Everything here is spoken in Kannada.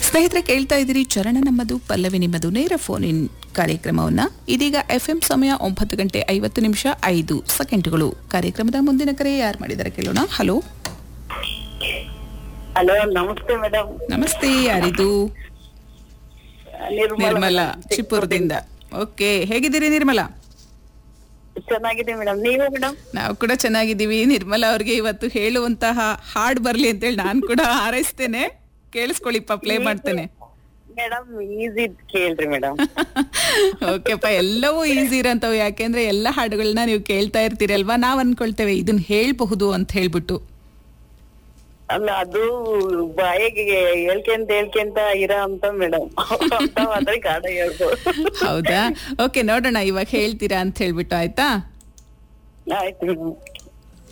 ಸ್ನೇಹಿತರೆ ಕೇಳ್ತಾ ಇದ್ದೀರಿ ಚರಣ ನಮ್ಮದು ಪಲ್ಲವಿ ನಿಮ್ಮದು ನೇರ ಫೋನ್ ಇನ್ ಕಾರ್ಯಕ್ರಮವನ್ನ ಇದೀಗ ಎಫ್ಎಂ ಸಮಯ ಒಂಬತ್ತು ಗಂಟೆ ಐವತ್ತು ನಿಮಿಷ ಐದು ಸೆಕೆಂಡ್ಗಳು ಕಾರ್ಯಕ್ರಮದ ಮುಂದಿನ ಕರೆ ಯಾರು ಮಾಡಿದ್ದಾರೆ ಕೇಳೋಣ ಹಲೋ ಹಲೋ ನಮಸ್ತೆ ಮೇಡಮ್ ನಮಸ್ತೆ ಯಾರಿದು ನಿರ್ಮಲಾ ಚಿಪ್ಪೂರದಿಂದ ಓಕೆ ಹೇಗಿದ್ದೀರಿ ನಿರ್ಮಲಾ ಚೆನ್ನಾಗಿದೆ ಮೇಡಮ್ ನೀವು ಮೇಡಮ್ ನಾವು ಕೂಡ ಚೆನ್ನಾಗಿದ್ದೀವಿ ನಿರ್ಮಲಾ ಅವ್ರಿಗೆ ಇವತ್ತು ಹೇಳುವಂತಹ ಹಾಡ್ ಬರ್ಲಿ ಅಂತೇಳಿ ನಾನು ಕೂಡ ಹಾರೈಸ್ತೇನೆ ಕೇಳಿಸ್ಕೊಳ್ಳಿಪ್ಪ ಪ್ಲೇ ಮಾಡ್ತೇನೆ ಮೇಡಮ್ ಈಸಿ ಕೇಳ್ರಿ ಮೇಡಮ್ ಓಕೆಪ್ಪ ಎಲ್ಲವೂ ಈಸಿ ಇರಂತವು ಯಾಕೆಂದ್ರೆ ಎಲ್ಲ ಹಾಡುಗಳನ್ನ ನೀವು ಕೇಳ್ತಾ ಇರ್ತೀರಲ್ವಾ ನಾವ್ ಅನ್ಕೊಳ್ತೇವೆ ಇದನ್ನ ಹೇಳ್ಬಹುದು ಅಂತ ಹೇಳ್ಬಿಟ್ಟು ಅಲ್ಲ ಅದು ಬಾಯಿಗೆ ಹೇಳ್ಕೆಂತ ಹೇಳ್ಕೆಂತ ಇರೋ ಅಂತ ಮೇಡಮ್ ಅಂತ ಮಾತ್ರ ಗಾಢ ಹೇಳ್ಬೋದು ಹೌದಾ ಓಕೆ ನೋಡೋಣ ಇವಾಗ ಹೇಳ್ತೀರಾ ಅಂತ ಹೇಳ್ಬಿಟ್ಟು ಆಯ್ತಾ ಆಯ್ತು ಮೇಡಮ್